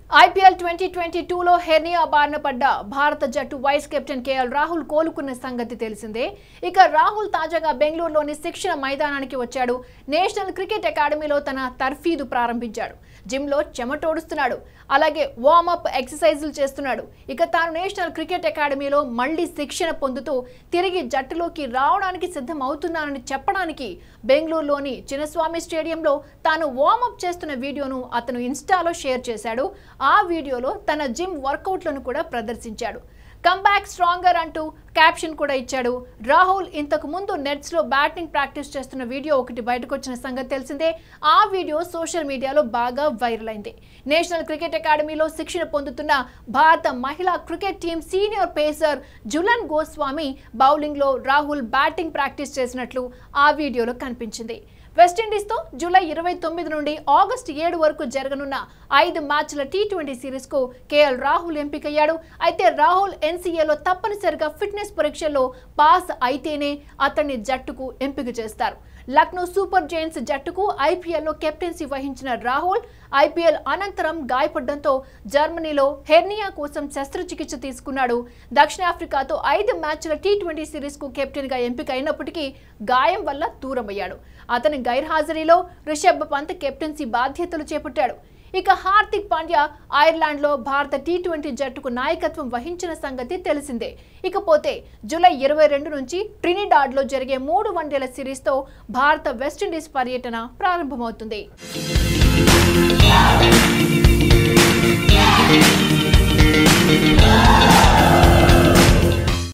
IPL twenty twenty టూలో hernia బారిన పడ్డ భారత జట్టు వైస్ కెప్టెన్ కేఎల్ రాహుల్ కోలుకున్న సంగతి తెలిసిందే ఇక రాహుల్ తాజాగా బెంగళూరులోని శిక్షణ మైదానానికి వచ్చాడు నేషనల్ క్రికెట్ అకాడమీలో తన తర్ఫీదు ప్రారంభించాడు జిమ్లో చెమటోడుస్తున్నాడు అలాగే వార్మప్ ఎక్సర్సైజులు చేస్తున్నాడు ఇక తాను నేషనల్ క్రికెట్ అకాడమీలో మళ్లీ శిక్షణ పొందుతూ తిరిగి జట్టులోకి రావడానికి సిద్ధం అవుతున్నానని చెప్పడానికి బెంగళూరులోని చిన్నస్వామి స్టేడియంలో తాను వార్మప్ చేస్తున్న వీడియోను అతను ఇన్స్టాలో షేర్ చేశాడు ఆ వీడియోలో తన జిమ్ వర్కౌట్లను కూడా ప్రదర్శించాడు కమ్బ్యాక్ స్ట్రాంగర్ అంటూ క్యాప్షన్ కూడా ఇచ్చాడు రాహుల్ ఇంతకు ముందు నెట్స్ లో బ్యాటింగ్ ప్రాక్టీస్ చేస్తున్న వీడియో ఒకటి బయటకు వచ్చిన సంగతి తెలిసిందే ఆ వీడియో సోషల్ మీడియాలో బాగా వైరల్ అయింది నేషనల్ క్రికెట్ అకాడమీలో శిక్షణ పొందుతున్న భారత మహిళా cricket team senior pacer Jhulan Goswami bowling లో రాహుల్ బ్యాటింగ్ ప్రాక్టీస్ చేసినట్లు ఆ వీడియోలో కనిపించింది వెస్టిండీస్తో జూలై ఇరవై తొమ్మిది నుండి ఆగస్టు ఏడు వరకు జరగనున్న ఐదు మ్యాచ్ల టీ ట్వంటీ సిరీస్కు కేఎల్ రాహుల్ ఎంపికయ్యాడు అయితే రాహుల్ ఎన్సీఏలో తప్పనిసరిగా ఫిట్నెస్ పరీక్షల్లో పాస్ అయితేనే అతన్ని జట్టుకు ఎంపిక చేస్తారు లక్నో సూపర్ జైంట్స్ జట్టుకు ఐపీఎల్లో కెప్టెన్సీ వహించిన రాహుల్ ఐపీఎల్ అనంతరం గాయపడడంతో జర్మనీలో హెర్నియా కోసం శస్త్రచికిత్స తీసుకున్నాడు దక్షిణాఫ్రికాతో ఐదు మ్యాచ్ల టీ ట్వంటీ సిరీస్కు కెప్టెన్గా ఎంపిక అయినప్పటికీ గాయం వల్ల దూరమయ్యాడు అతని గైర్హాజరీలో రిషబ్ పంత్ కెప్టెన్సీ బాధ్యతలు చేపట్టాడు ఇక హార్దిక్ పాండ్యా ఐర్లాండ్లో భారత టీ ట్వంటీ జట్టుకు నాయకత్వం వహించిన సంగతి తెలిసిందే ఇకపోతే జూలై ఇరవై రెండు నుంచి ట్రినిడాడ్లో జరిగే మూడు వన్డేల సిరీస్తో భారత వెస్టిండీస్ పర్యటన ప్రారంభమవుతుంది